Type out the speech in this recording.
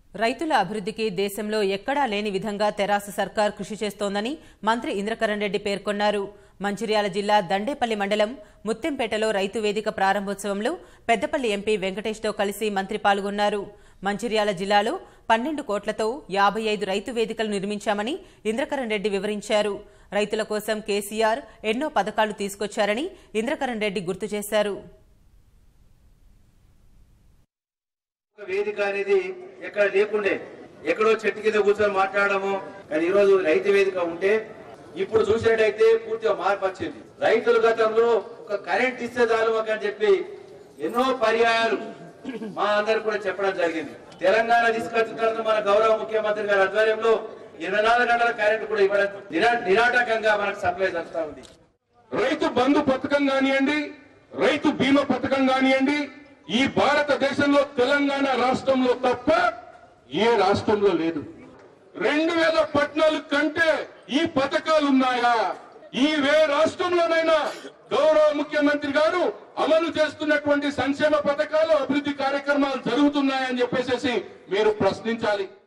రైతుల అభివృద్ధికి దేశంలో ఎక్కడా లేని విధంగా తెరాస సర్కార్ కృషి చేస్తోందని మంత్రి ఇంద్రకరణ్ రెడ్డి పేర్కొన్నారు మంచిర్యాల జిల్లా దండేపల్లి మండలం ముత్తంపేటలో రైతు వేదిక ప్రారంభోత్సవంలో పెద్దపల్లి ఎంపీ వెంకటేష్తో కలిసి మంత్రి పాల్గొన్నారు మంచిర్యాల జిల్లాలో పన్నెండు కోట్లతో యాభై ఐదు రైతు వేదికలు నిర్మించామని ఇంద్రకరణ్ రెడ్డి వివరించారు రైతుల కోసం కేసీఆర్ ఎన్నో పథకాలు తీసుకొచ్చారని ఇంద్రకరణ్ రెడ్డి గుర్తు చేశారు ఒక వేదిక అనేది ఎక్కడ లేకుండే ఎక్కడో చెట్టు కింద కూర్చొని మాట్లాడము కానీ ఈ రోజు రైతు వేదిక ఉంటే ఇప్పుడు చూసినట్టయితే పూర్తిగా మార్పు వచ్చింది రైతులు గతంలో ఒక కరెంట్ ఇస్తే చాలు మాకు అని చెప్పి ఎన్నో పర్యాయాలు మా అందరు కూడా చెప్పడం జరిగింది తెలంగాణ తీసుకొచ్చిన తర్వాత మన గౌరవ ముఖ్యమంత్రి గారి ఆధ్వర్యంలో ఇరవై నాలుగు గంటల కరెంట్ కూడా ఇవ్వడం నిరా- నిరాటకంగా మనకు సప్లై జరుగుతా ఉంది రైతు బంధు పథకం కానివ్వండి రైతు బీమా పథకం కానివ్వండి ఈ భారతదేశంలో తెలంగాణ రాష్ట్రంలో తప్ప ఏ రాష్ట్రంలో లేదు రెండు వేల పద్నాలుగు కంటే ఈ పథకాలు ఉన్నాయా ఈ వే రాష్ట్రంలోనైనా గౌరవ ముఖ్యమంత్రి గారు అమలు చేస్తున్నటువంటి సంక్షేమ పథకాలు అభివృద్ధి కార్యక్రమాలు జరుగుతున్నాయని చెప్పేసి మీరు ప్రశ్నించాలి